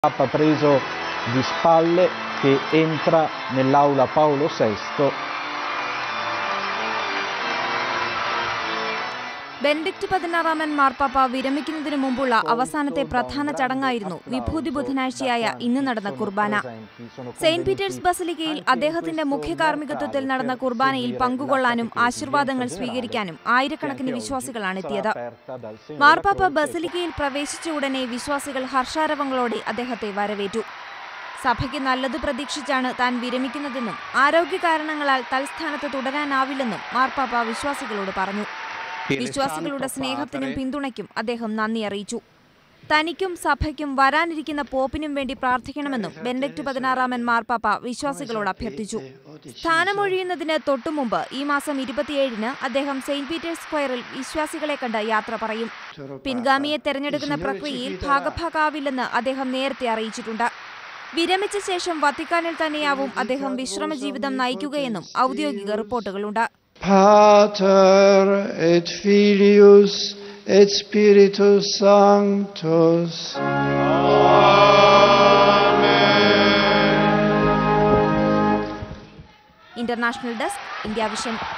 Papa preso di spalle che entra nell'aula Paolo VI Benedict പതിനാറാമൻ മാർപ്പാപ്പ വിരമിക്കുന്നതിനു മുമ്പുള്ള അവസാനത്തെ പ്രധാന ചടങ്ങായിരുന്നു വിഭൂതി ബുധനാഴ്ചയായ ഇന്ന് നടന്ന കുർബാന സെയിന്റ് പീറ്റേഴ്സ് ബസലിക്കയിൽ അദ്ദേഹത്തിന്റെ മുഖ്യ കാർമ്മികത്വത്തിൽ നടന്ന കുർബാനയിൽ പങ്കുകൊള്ളാനും ആശീർവാദങ്ങൾ സ്വീകരിക്കാനും ആയിരക്കണക്കിന് വിശ്വാസികളാണ് എത്തിയത് മാർപ്പാപ്പ ബസലിക്കയിൽ പ്രവേശിച്ച ഉടനെ വിശ്വാസികൾ ഹർഷാരവങ്ങളോടെ അദ്ദേഹത്തെ വരവേറ്റു സഭയ്ക്ക് നല്ലത് പ്രതീക്ഷിച്ചാണ് താൻ വിരമിക്കുന്നതെന്നും ആരോഗ്യ കാരണങ്ങളാൽ തൽസ്ഥാനത്ത് തുടരാനാവില്ലെന്നും മാർപ്പാപ്പ വിശ്വാസികളോട് പറഞ്ഞു വിശ്വാസികളുടെ സ്നേഹത്തിനും പിന്തുണയ്ക്കും അദ്ദേഹം നന്ദി അറിയിച്ചു തനിക്കും സഭയ്ക്കും വരാനിരിക്കുന്ന പോപ്പിനും വേണ്ടി പ്രാർത്ഥിക്കണമെന്നും ബെനഡിക്ട് പതിനാറാമൻ മാർപ്പാപ്പ വിശ്വാസികളോട് അഭ്യർത്ഥിച്ചു സ്ഥാനമൊഴിയുന്നതിന് തൊട്ടുമുമ്പ് ഈ മാസം ഇരുപത്തിയേഴിന് അദ്ദേഹം സെയിന്റ് പീറ്റേഴ്സ് സ്ക്വയറിൽ വിശ്വാസികളെ കണ്ട് യാത്ര പറയും പിൻഗാമിയെ തെരഞ്ഞെടുക്കുന്ന പ്രക്രിയയിൽ ഭാഗഭാഗാവില്ലെന്ന് അദ്ദേഹം നേരത്തെ അറിയിച്ചിട്ടുണ്ട് വിരമിച്ച ശേഷം വത്തിക്കാനിൽ തന്നെയാവും അദ്ദേഹം വിശ്രമ ജീവിതം നയിക്കുകയെന്നും ഔദ്യോഗിക റിപ്പോർട്ടുകളുണ്ട് Pater et Filius et Spiritus Sanctus. International desk India vision